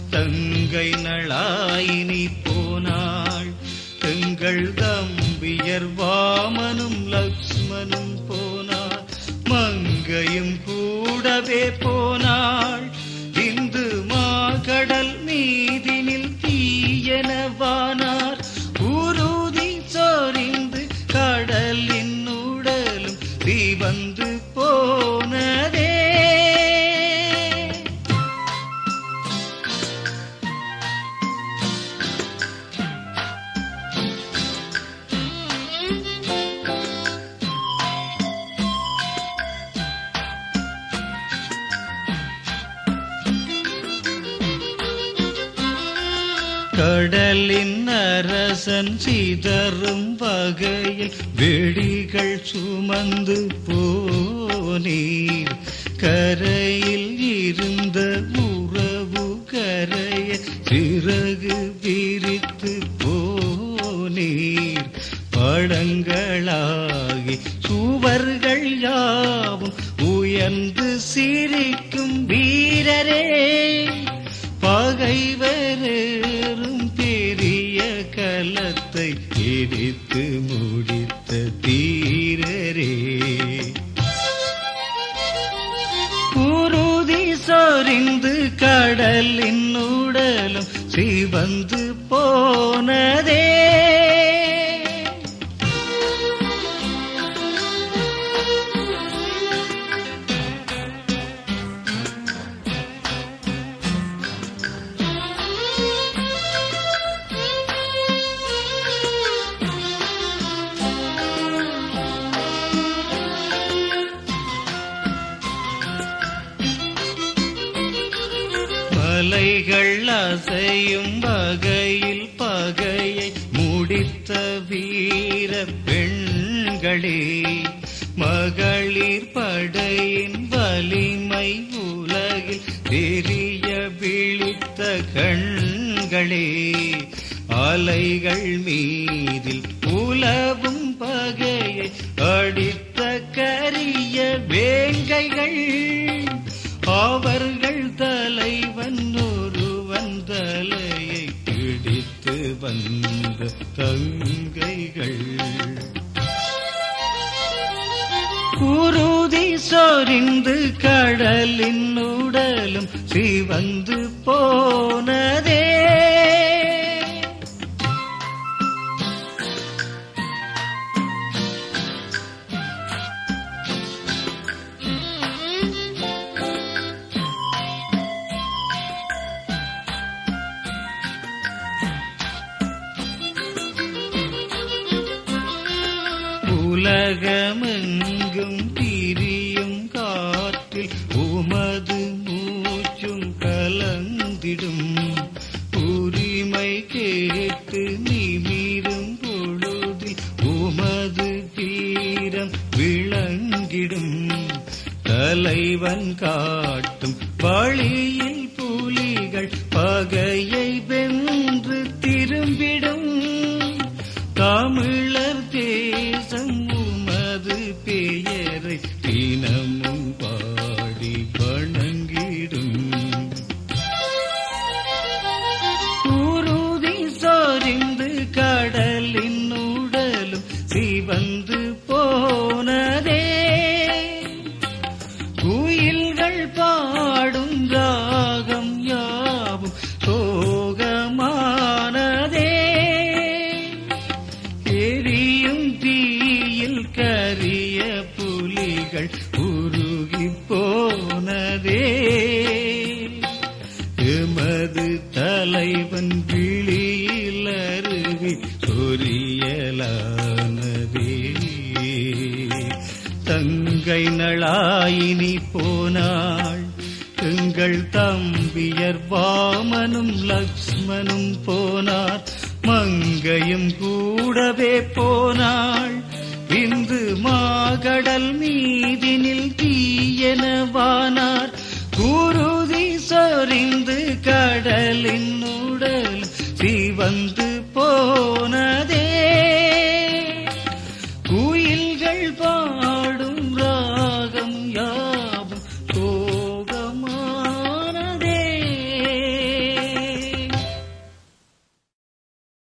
தங்கை நளாயினி போனாள் எங்கள் தம்பியர் வாமனும் லக்ஷ்மனும் போனார் மங்கையும் கூடவே போனாள் இந்து மாகடல் மீதினில் தீயனவானார் உருதி சொரிந்து கடலின் உடலும் தீவந்து போனதே கடலின் அரசன் சிதறும் வகையில் வெடிகள் சுமந்து போனீர் கரையில் இருந்த உறவு கரைய சிறகு விரித்து போனீர் படங்களாகி சுவர்கள் யாவும் உயர்ந்து சிரிக்கும் வீரரே பகைவரும் பெரிய கலத்தை எரித்து முடித்த தீரரே குருதி சொரிந்து கடலின் உடலும் சிவந்து போனதே மலைகள் அசையும் வகையில் பகையை முடித்த வீர பெண்களே மகளிர் படையின் வலிமை உலகில் தெரிய விழித்த கண்களே அலைகள் மீதில் உலவும் பகையை அடித்த கரிய வேங்கைகள் அவர்கள் தலைவன் ஒருவன் தலையை பிடித்து வந்த தங்கைகள் குருதி சொரிந்து கடலின் உடலும் சிவந்து போனதே உலகமெங்கும் திரியும் காற்றில் உமது மூச்சும் கலந்திடும் உரிமை கேட்டு நிமிரும் பொழுதில் உமது தீரம் விளங்கிடும் தலைவன் காட்டும் வழியில் புலிகள் பகையை வென்று திரும்பிடும் தமிழர் தேசம் உமது பெயரை தினமும் பாடி வணங்கிடும் குருதி சொரிந்து கடலின் உடலும் சிவந்து போனதே குயில்கள் பாடும் ராகம் யாவும் சோகமானதே எரியும் தீயில் கரிய புலிகள் உருகி போனதே எமது தலைவன் விழியில் அருவி சொரியலானதே தங்கை நளாயினி போனாள் எங்கள் தம்பியர் வாமனும் லக்ஷ்மனும் போனார் மங்கையும் கூடவே போனாள் இந்து மாகடல் மீதினில் தீயனவானார் குருதி சொரிந்து கடலின் உடல் சிவந்து போ